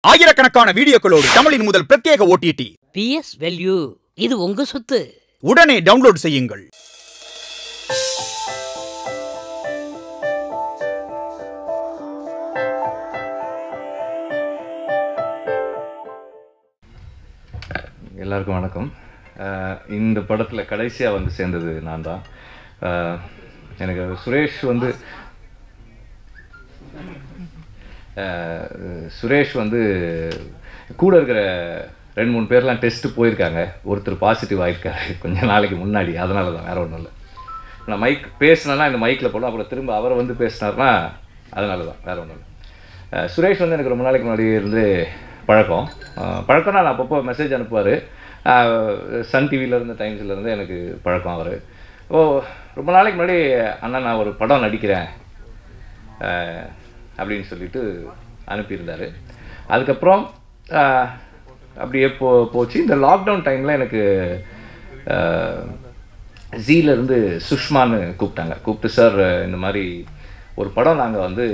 ஆயிரக்கணக்கான வீடியோக்களோடு தமிழின் முதல் பிரத்யேக ஓடிடி பிஎஸ் வேல்யூ இது உங்க சொத்து உடனே டவுன்லோட் செய்யுங்கள் எல்லாருக்கும் வணக்கம் அஹ் இந்த படத்தில் கடைசியாக வந்து சேர்ந்தது நான் தான் அஹ் எனக்கு சுரேஷ் வந்து அஹ் சுரேஷ் வந்து கூட இருக்கிற ரெண்டு மூணு பேர்லாம் டெஸ்ட்டு போயிருக்காங்க ஒருத்தர் பாசிட்டிவ் ஆயிருக்காரு கொஞ்ச நாளைக்கு முன்னாடி அதனால தான் வேற ஒன்றும் இல்லை நான் மைக் பேசினேன்னா இந்த மைக்கில் போடலாம் அப்புறம் திரும்ப அவரை வந்து பேசினார்னா அதனால தான் வேற ஒன்றும் இல்லை அஹ் சுரேஷ் வந்து எனக்கு ரொம்ப நாளைக்கு முன்னாடி இருந்து பழக்கம் அஹ் பழக்கம்னா நான் அப்பப்போ மெசேஜ் அனுப்புவார் சன் டிவியிலேருந்து டைம்ஸ்லேருந்து எனக்கு பழக்கம் அவர் ஓ ரொம்ப நாளைக்கு முன்னாடி அண்ணா நான் ஒரு படம் நடிக்கிறேன் அஹ் அப்படின்னு சொல்லிட்டு அனுப்பியிருந்தார் அதுக்கப்புறம் அஹ் அப்படியே போ போச்சு இந்த லாக்டவுன் டைமில் எனக்கு ஜீல இருந்து சுஷ்மான்னு கூப்பிட்டாங்க கூப்பிட்டு சார் இந்த மாதிரி ஒரு படம் நாங்கள் வந்து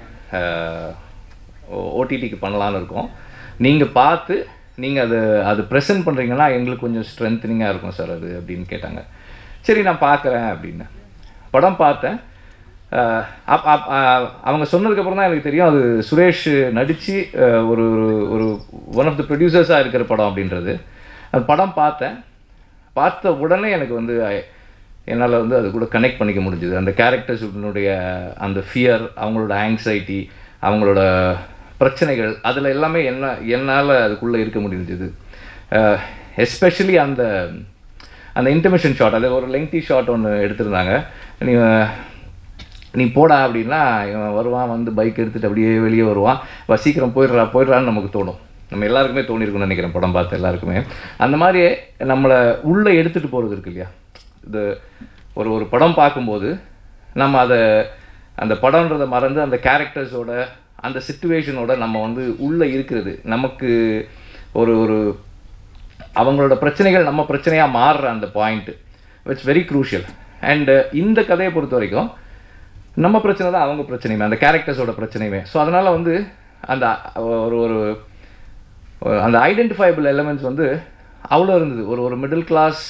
ஓடிடிக்கு பண்ணலான்னு இருக்கோம் நீங்கள் பார்த்து நீங்கள் அது அது ப்ரெசென்ட் பண்ணுறீங்கன்னா எங்களுக்கு கொஞ்சம் ஸ்ட்ரென்த்னிங்காக இருக்கும் சார் அது அப்படின்னு கேட்டாங்க சரி நான் பார்க்குறேன் அப்படின்னு படம் பார்த்தேன் அஹ் அப் அப் அஹ் அவங்க சொன்னதுக்கப்புறம் தான் எனக்கு தெரியும் அது சுரேஷ் நடித்து ஒரு ஒரு- ஒரு ஒன் ஆஃப் த ப்ரொடியூசர்ஸாக இருக்கிற படம் அப்படின்றது அந்த படம் பார்த்தேன் பார்த்த உடனே எனக்கு வந்து என்னால் வந்து அது கூட கனெக்ட் பண்ணிக்க முடிஞ்சுது அந்த கேரக்டர்ஸுடைய அந்த ஃபியர் அவங்களோட ஆங்ஸைட்டி அவங்களோட பிரச்சனைகள் அதில் எல்லாமே என்ன என்னால் அதுக்குள்ளே இருக்க முடிஞ்சது எஸ்பெஷலி அந்த அந்த இன்டர்மிஷன் ஷாட் அது ஒரு லெங்தி ஷாட் ஒன்று எடுத்திருந்தாங்க நீ நீ போடா அப்படின்னா இவன் வருவான் வந்து பைக் எடுத்துகிட்டு அப்படியே வெளியே வருவான் வா சீக்கிரம் போயிடுறா போயிடுறான்னு நமக்கு தோணும் நம்ம எல்லாருக்குமே தோணியிருக்கும்னு நினைக்கிறேன் படம் பார்த்த எல்லாருக்குமே அந்த மாதிரி நம்மளை உள்ளே எடுத்துகிட்டு போகிறது இருக்கு இல்லையா இது ஒரு ஒரு படம் பார்க்கும்போது நம்ம அதை அந்த படம்ன்றதை மறந்து அந்த கேரக்டர்ஸோட அந்த சுச்சுவேஷனோட நம்ம வந்து உள்ளே இருக்கிறது நமக்கு ஒரு ஒரு அவங்களோட பிரச்சனைகள் நம்ம பிரச்சனையாக மாறுற அந்த point it's very crucial and இந்த கதையை பொறுத்த வரைக்கும் நம்ம பிரச்சனை தான் அவங்க பிரச்சனையுமே அந்த கேரக்டர்ஸோட பிரச்சனையுமே ஸோ அதனால் வந்து அந்த ஒரு ஒரு ஒரு- அந்த ஐடென்டிஃபைபிள் எலமெண்ட்ஸ் வந்து அவ்வளோ இருந்தது ஒரு ஒரு மிடில் கிளாஸ்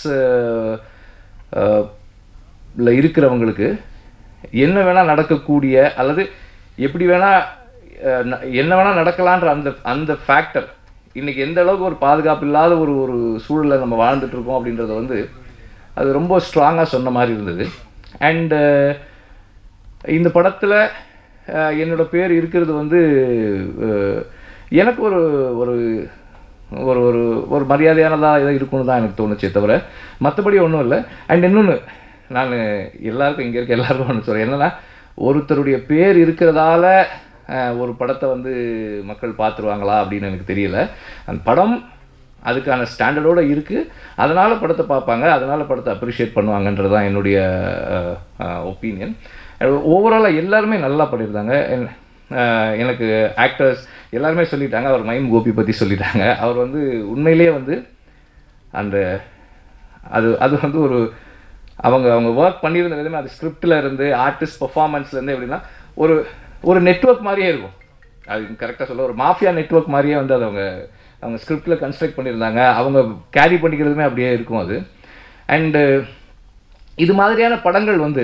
ல இருக்கிறவங்களுக்கு என்ன வேணால் நடக்கக்கூடிய அல்லது எப்படி வேணால் என்ன வேணால் நடக்கலான்ற அந்த அந்த ஃபேக்டர் இன்றைக்கி எந்த அளவுக்கு ஒரு பாதுகாப்பு இல்லாத ஒரு ஒரு சூழலில் நம்ம வாழ்ந்துட்டு இருக்கோம் அப்படின்றத வந்து அது ரொம்ப ஸ்ட்ராங்காக சொன்ன மாதிரி இருந்தது அண்டு இந்த படத்தில் என்னோட பேர் இருக்கிறது வந்து அஹ், எனக்கு ஒரு ஒரு ஒரு ஒரு ஒரு மரியாதையானதாக ஏதோ இருக்கும்னு தான் எனக்கு தோணுச்சே தவிர மற்றபடி ஒன்றும் இல்லை அண்ட் இன்னொன்று நான் எல்லாருக்கும் இங்கே இருக்க எல்லாருக்கும் ஒன்று சொல்கிறேன் என்னென்னா ஒருத்தருடைய பேர் இருக்கிறதால அஹ், ஒரு படத்தை வந்து மக்கள் பார்த்துருவாங்களா அப்படின்னு எனக்கு தெரியல அந்த படம் அதுக்கான ஸ்டாண்டர்டோடு இருக்குது அதனால் படத்தை பார்ப்பாங்க அதனால் படத்தை அப்ரிஷியேட் பண்ணுவாங்கன்றது தான் என்னுடைய ஒப்பீனியன் ஓவராலாக எல்லாருமே நல்லா பண்ணியிருந்தாங்க என்- அஹ், எனக்கு ஆக்டர்ஸ் எல்லாருமே சொல்லிட்டாங்க அவர் மைம் கோபி பற்றி சொல்லிட்டாங்க அவர் வந்து உண்மையிலேயே வந்து அந்த அது அது வந்து ஒரு அவங்க அவங்க ஒர்க் பண்ணியிருந்த விதமே அது ஸ்கிரிப்டில் இருந்து ஆர்டிஸ்ட் பர்ஃபார்மன்ஸ்லேருந்து எப்படின்னா ஒரு ஒரு நெட்வொர்க் மாதிரியே இருக்கும் அது கரெக்டாக சொல்ல ஒரு மாஃபியா நெட்வொர்க் மாதிரியே வந்து அது அவங்க அவங்க ஸ்கிரிப்டில் கன்ஸ்ட்ரக்ட் பண்ணியிருந்தாங்க அவங்க கேரி பண்ணிக்கிறதுமே அப்படியே இருக்கும் அது அண்டு இது மாதிரியான படங்கள் வந்து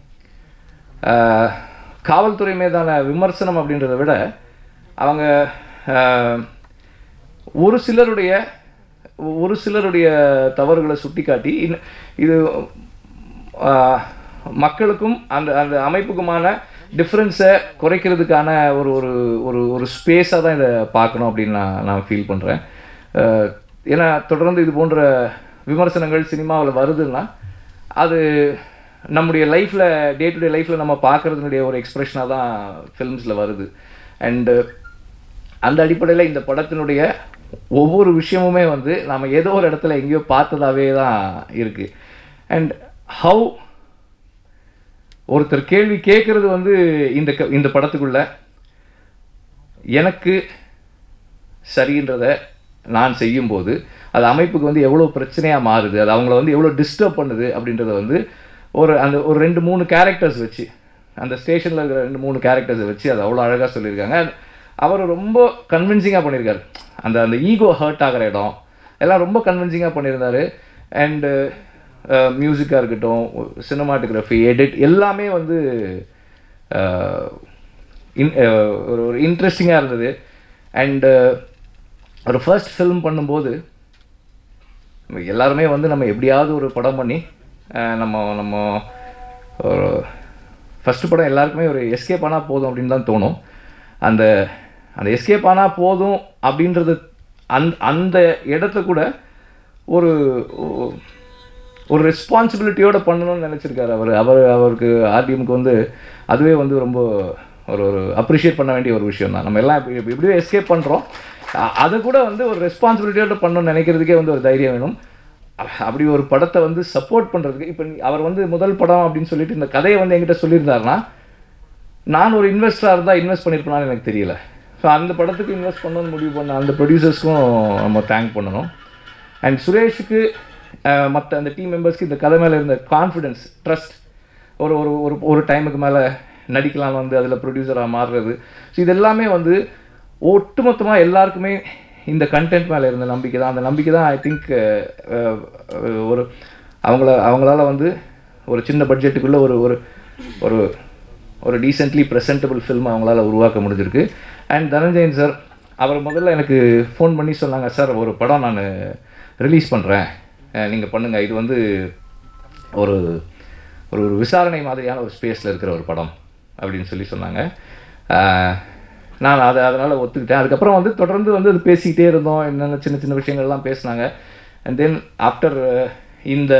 ஆஹ், காவல்துறை மீதான விமர்சனம் அப்படின்றத விட அவங்க ஆஹ், ஒரு சிலருடைய ஒரு சிலருடைய தவறுகளை சுட்டிக்காட்டி இன்ன- இது ஆஹ், மக்களுக்கும் அந்த அந்த அமைப்புக்குமான டிஃப்ரென்ஸை குறைக்கிறதுக்கான ஒரு ஒரு ஒரு ஒரு ஸ்பேஸாக தான் இதை பார்க்கணும் அப்படின்னு நான் நான் ஃபீல் பண்ணுறேன் ஏன்னா தொடர்ந்து இது போன்ற விமர்சனங்கள் சினிமாவில் வருதுன்னா அது நம்முடைய லைஃப்பில் டே டு டே லைஃப்பில் நம்ம பார்க்குறதுனுடைய ஒரு எக்ஸ்ப்ரெஷனாக தான் ஃபிலிம்ஸில் வருது அண்டு அந்த அடிப்படையில் இந்த படத்தினுடைய ஒவ்வொரு விஷயமுமே வந்து நாம் ஏதோ ஒரு இடத்துல எங்கேயோ பார்த்ததாவே தான் இருக்குது அண்ட் ஹவு ஒருத்தர் கேள்வி கேட்குறது வந்து இந்த க இந்த படத்துக்குள்ள எனக்கு சரின்றத நான் செய்யும்போது அது அமைப்புக்கு வந்து எவ்வளோ பிரச்சனையாக மாறுது அது அவங்கள வந்து எவ்வளோ டிஸ்டர்ப் பண்ணுது அப்படின்றத வந்து ஒரு அந்த ஒரு ரெண்டு மூணு கேரக்டர்ஸ் வச்சு அந்த ஸ்டேஷனில் இருக்கிற ரெண்டு மூணு கேரக்டர்ஸை வச்சு அது அவ்வளோ அழகாக சொல்லியிருக்காங்க அவர் ரொம்ப கன்வின்சிங்காக பண்ணியிருக்காரு அந்த அந்த ஈகோ ஹர்ட் ஆகிற இடம் எல்லாம் ரொம்ப கன்வின்சிங்காக பண்ணியிருந்தாரு அண்டு மியூசிக்காக இருக்கட்டும் சினிமாட்டோகிராஃபி எடிட் எல்லாமே வந்து அஹ், இன் அஹ், ஒரு ஒரு இன்ட்ரெஸ்டிங்காக இருந்தது அண்டு ஒரு ஃபர்ஸ்ட் ஃபிலிம் பண்ணும்போது நம்ம எல்லாருமே வந்து நம்ம எப்படியாவது ஒரு படம் பண்ணி அஹ், நம்ம நம்ம ஒரு ஃபஸ்ட்டு படம் எல்லாருக்குமே ஒரு எஸ்கேப் ஆனால் போதும் அப்படின்னு தான் தோணும் அந்த அந்த எஸ்கேப் ஆனால் போதும் அப்படின்றது அந் அந்த இடத்த கூட ஒரு ஒ- ஒரு ரெஸ்பான்சிபிலிட்டியோட பண்ணணும்னு நினச்சிருக்காரு அவர் அவர் அவருக்கு ஆர்டிஎம்க்கு வந்து அதுவே வந்து ரொம்ப ஒரு ஒரு அப்ரிஷியேட் பண்ண வேண்டிய ஒரு விஷயம் தான் நம்ம எல்லாம் இப்படி இப்படி- இப்படியே எஸ்கேப் பண்ணுறோம் அதை கூட வந்து ஒரு ரெஸ்பான்சிபிலிட்டியோட பண்ணணும்னு நினைக்கிறதுக்கே வந்து ஒரு தைரியம் வேணும் அ- அப்படி ஒரு படத்தை வந்து சப்போர்ட் பண்ணுறதுக்கு இப்போ அவர் வந்து முதல் படம் அப்படின்னு சொல்லிட்டு இந்த கதையை வந்து என்கிட்ட சொல்லியிருந்தாருன்னா நான் ஒரு இன்வெஸ்டராக இருந்தால் இன்வெஸ்ட் பண்ணியிருப்பேனான்னு எனக்கு தெரியல ஸோ அந்த படத்துக்கு இன்வெஸ்ட் பண்ணணும்னு முடிவு பண்ண அந்த ப்ரொடியூசர்ஸ்க்கும் நம்ம தேங்க் பண்ணணும் அண்ட் சுரேஷுக்கு மற்ற அந்த டீம் மெம்பர்ஸ்க்கு இந்த கதை மேலே இருந்த கான்ஃபிடென்ஸ் ட்ரஸ்ட் ஒரு ஒரு ஒரு ஒரு டைமுக்கு மேலே நடிக்கலாம் வந்து அதில் ப்ரொடியூசராக மாறுறது ஸோ இது எல்லாமே வந்து ஒட்டுமொத்தமாக எல்லாருக்குமே இந்த கண்டென்ட் மேலே இருந்த நம்பிக்கை தான் அந்த நம்பிக்கை தான் ஐ திங்க் ஒரு அவங்கள அவங்களால வந்து ஒரு சின்ன பட்ஜெட்டுக்குள்ளே ஒரு ஒரு ஒரு ஒரு டீசென்ட்லி ப்ரெசென்டபிள் ஃபில்ம் அவங்களால உருவாக்க முடிஞ்சிருக்கு அண்ட் தனஞ்சயன் சார் அவர் முதல்ல எனக்கு ஃபோன் பண்ணி சொன்னாங்க சார் ஒரு படம் நான் ரிலீஸ் பண்ணுறேன் நீங்கள் பண்ணுங்கள் இது வந்து ஒரு ஒரு ஒரு விசாரணை மாதிரியான ஒரு ஸ்பேஸில் இருக்கிற ஒரு படம் அப்படின்னு சொல்லி சொன்னாங்க அஹ், நான் அதை அதனால் ஒத்துக்கிட்டேன் அதுக்கப்புறம் வந்து தொடர்ந்து வந்து அது பேசிக்கிட்டே இருந்தோம் என்னென்ன சின்ன சின்ன விஷயங்கள்லாம் பேசினாங்க அண்ட் தென் ஆஃப்டர் இந்த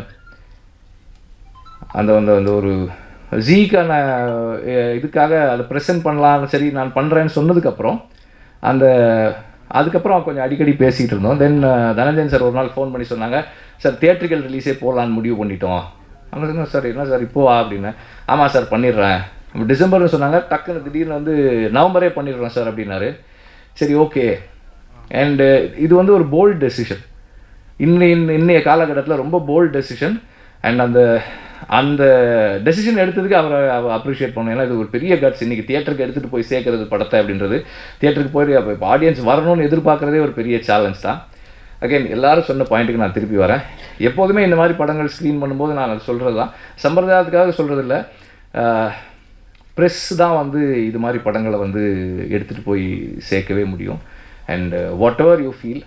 அந்த அந்த அந்த ஒரு ஜீக்கான இதுக்காக அதை ப்ரெசென்ட் பண்ணலாம் சரி நான் பண்ணுறேன்னு சொன்னதுக்கப்புறம் அந்த அதுக்கப்புறம் கொஞ்சம் அடிக்கடி பேசிகிட்டு இருந்தோம் தென் தனஞ்சயன் சார் ஒரு நாள் ஃபோன் பண்ணி சொன்னாங்க சார் தியேட்ரிக்கல் ரிலீஸே போகலான்னு முடிவு பண்ணிட்டோம் அவங்க சொன்னேன் சார் என்ன சார் இப்போ அப்படின்னு ஆமாம் சார் பண்ணிடுறேன் இப்போ டிசம்பர்னு சொன்னாங்க டக்குன்னு திடீர்னு வந்து நவம்பரே பண்ணிடுறோம் சார் அப்படின்னாரு சரி ஓகே அண்டு இது வந்து ஒரு போல்ட் டெசிஷன் இன்னைய இன்னைய காலகட்டத்தில் ரொம்ப போல்ட் டெசிஷன் அண்ட் அந்த அந்த டெசிஷன் எடுத்ததுக்கு அவரை அப்ரிஷியேட் பண்ணணும் ஏன்னா இது ஒரு பெரிய கட்ஸ் இன்னைக்கு தியேட்டருக்கு எடுத்துகிட்டு போய் சேர்க்கறது படத்தை அப்படின்றது தியேட்டருக்கு போய் அப்போ இப்போ ஆடியன்ஸ் வரணும்னு எதிர்பார்க்குறதே ஒரு பெரிய சேலஞ்ச் தான் அகைன் எல்லாரும் சொன்ன பாயிண்ட்டுக்கு நான் திருப்பி வரேன் எப்போதுமே இந்த மாதிரி படங்கள் ஸ்க்ரீன் பண்ணும்போது நான் அது சொல்கிறது தான் சம்பிரதாயத்துக்காக சொல்கிறது இல்லை ப்ரெஸ் தான் வந்து இது மாதிரி படங்களை வந்து எடுத்துகிட்டு போய் சேர்க்கவே முடியும் and whatever you feel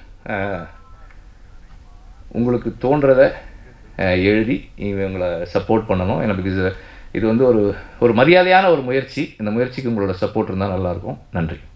உங்களுக்கு தோன்றதை அஹ், எழுதி இவங்களை சப்போர்ட் பண்ணணும் ஏன்னா பிகாஸ் இது வந்து ஒரு ஒரு மரியாதையான ஒரு முயற்சி இந்த முயற்சிக்கு உங்களோட சப்போர்ட் இருந்தால் நல்லாயிருக்கும் நன்றி